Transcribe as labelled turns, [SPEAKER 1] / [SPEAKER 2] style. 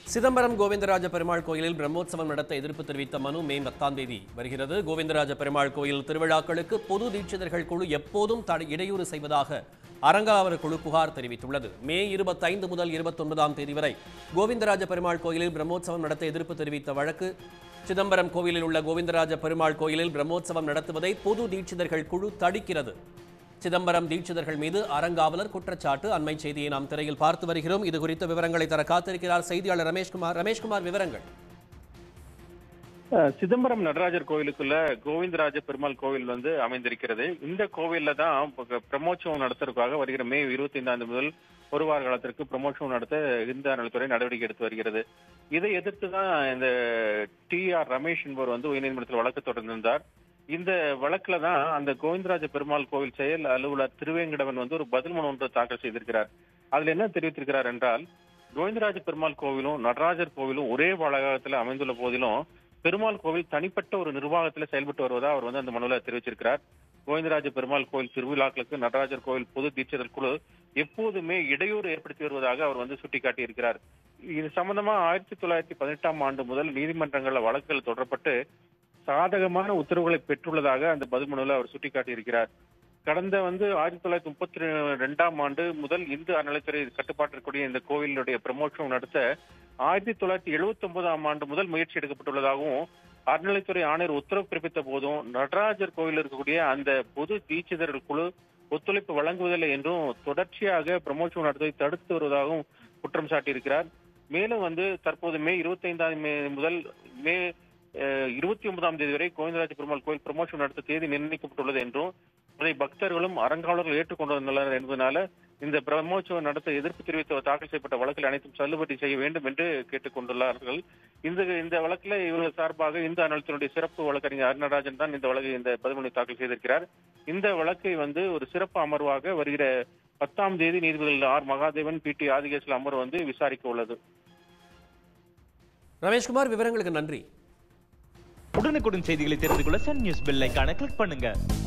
[SPEAKER 1] சிதம்பரம் கோவிந்தராஜ பெருமாள் கோயிலில் பிரம்மோற்சவம் நடத்த எதிர்ப்பு தெரிவித்த மனு மே பத்தாம் தேதி வருகிறது கோவிந்தராஜ பெருமாள் கோயில் திருவிழாக்களுக்கு பொது தீட்சிதர்கள் குழு எப்போதும் தடை இடையூறு செய்வதாக அறங்காவலர் குழு புகார் தெரிவித்துள்ளது மே இருபத்தைந்து முதல் இருபத்தொன்பதாம் தேதி வரை கோவிந்தராஜ பெருமாள் கோயிலில் பிரம்மோற்சவம் நடத்த எதிர்ப்பு தெரிவித்த வழக்கு சிதம்பரம் கோவிலில் உள்ள கோவிந்தராஜ பெருமாள் கோயிலில் பிரம்மோற்சவம் நடத்துவதை பொது தீட்சிதர்கள் குழு தடுக்கிறது சிதம்பரம் தீட்சிதர்கள் மீது அறங்காவலர் குற்றச்சாட்டு அண்மை செய்தியை நாம் திரையில் பார்த்து வருகிறோம் இது குறித்த விவரங்களை தர காத்திருக்கிறார் செய்தியாளர் ரமேஷ்குமார் ரமேஷ்குமார் விவரங்கள்
[SPEAKER 2] அஹ் சிதம்பரம் நடராஜர் கோயிலுக்குள்ள கோவிந்தராஜ பெருமாள் கோவில் வந்து அமைந்திருக்கிறது இந்த கோவில்ல தான் ப- பிரம்மோற்சவம் நடத்துறதுக்காக வருகிற மே இருபத்தி ஐந்தாம் முதல் ஒரு வார காலத்திற்கு பிரம்மோற்சவம் நடத்த இந்து அறநிலைத்துறை நடவடிக்கை எடுத்து வருகிறது இதை எதிர்த்து தான் இந்த டி ஆர் ரமேஷ் என்பவர் வந்து உயர்நீதிமன்றத்தில் வழக்கு தொடர்ந்திருந்தார் இந்த வழக்குல தான் அந்த கோவிந்தராஜ பெருமாள் கோவில் செயல் அலுவலர் திருவேங்கடவன் வந்து ஒரு பதில் மனு ஒன்று தாக்கல் செய்திருக்கிறார் அதுல என்ன தெரிவித்திருக்கிறார் என்றால் கோவிந்தராஜ பெருமாள் கோவிலும் நடராஜர் கோவிலும் ஒரே வளாகத்தில் அமைந்துள்ள போதிலும் பெருமாள் கோவில் தனிப்பட்ட ஒரு நிர்வாகத்தில் செயல்பட்டு வருவதா அவர் வந்து அந்த மனுவில் தெரிவிச்சிருக்கிறார் கோவிந்தராஜ பெருமாள் கோவில் திருவிழாக்களுக்கு நடராஜர் கோவில் பொது தீட்சிதர் குழு எப்போதுமே இடையூறு ஏற்படுத்தி வருவதாக அவர் வந்து சுட்டிக்காட்டி இருக்கிறார் இது சம்பந்தமா ஆயிரத்தி தொள்ளாயிரத்தி பதினெட்டாம் ஆண்டு முதல் நீதிமன்றங்கள்ல வழக்குகள் தொடரப்பட்டு சாதகமான உத்தரவுகளை பெற்றுள்ளதாக அந்த பதில் மனுவில் அவர் சுட்டிக்காட்டி இருக்கிறார் கடந்த வந்து ஆயிரத்தி தொள்ளாயிரத்தி முப்பத்தி ரெண்டாம் ஆண்டு முதல் இந்து அறநிலைத்துறை கட்டுப்பாட்டிற்குரிய இந்த கோவிலுடைய பிரமோற்சவம் நடத்த ஆயிரத்தி தொள்ளாயிரத்தி எழுபத்தி ஒன்பதாம் ஆண்டு முதல் முயற்சி எடுக்கப்பட்டுள்ளதாகவும் அறநிலைத்துறை ஆணையர் உத்தரவு பிறப்பித்த போதும் நடராஜர் கோவில் இருக்கக்கூடிய அந்த பொது தீட்சிதர்கள் குழு ஒத்துழைப்பு வழங்குவதில்லை என்றும் தொடர்ச்சியாக பிரமோற்சவம் நடத்துவதை தடுத்து வருவதாகவும் குற்றம் சாட்டியிருக்கிறார் மேலும் வந்து தற்போது மே இருபத்தி ஐந்தாம் முதல் மே அஹ், இருபத்தி ஒன்பதாம் தேதி வரை கோவிந்தராஜ பெருமாள் கோயில் பிரமோஷன் நடத்த தேதி நிர்ணயிக்கப்பட்டுள்ளது என்றும் அதை பக்தர்களும் அறங்காவலர்கள் ஏற்றுக்கொண்டுள்ளனர் என்பதனால இந்த பிரம்மோற்சவம் நடத்த எதிர்ப்பு தெரிவித்து தாக்கல் செய்யப்பட்ட வழக்கில் அனைத்தும் தள்ளுபடி செய்ய வேண்டும் என்று கேட்டுக் கொண்டுள்ளார்கள் இந்த இந்த வழக்கில் இவர்கள் சார்பாக இந்து அறநிலையத்தினுடைய சிறப்பு வழக்கறிஞர் அருணராஜன் தான் இந்த வழக்கை இந்த பதிமூணு தாக்கல் செய்திருக்கிறார் இந்த வழக்கை வந்து ஒரு சிறப்பு அமர்வாக வருகிற பத்தாம் தேதி நீதிபதிகள் ஆர் மகாதேவன் பி டி ஆதிகேசல் அமர்வு வந்து விசாரிக்க உள்ளது
[SPEAKER 1] ரமேஷ்குமார் விவரங்களுக்கு நன்றி
[SPEAKER 3] உடனுக்குடன் செய்திகளை தெரிந்து கொள்ள சன் நியூஸ் பெல் ஐகானை கிளிக் பண்ணுங்க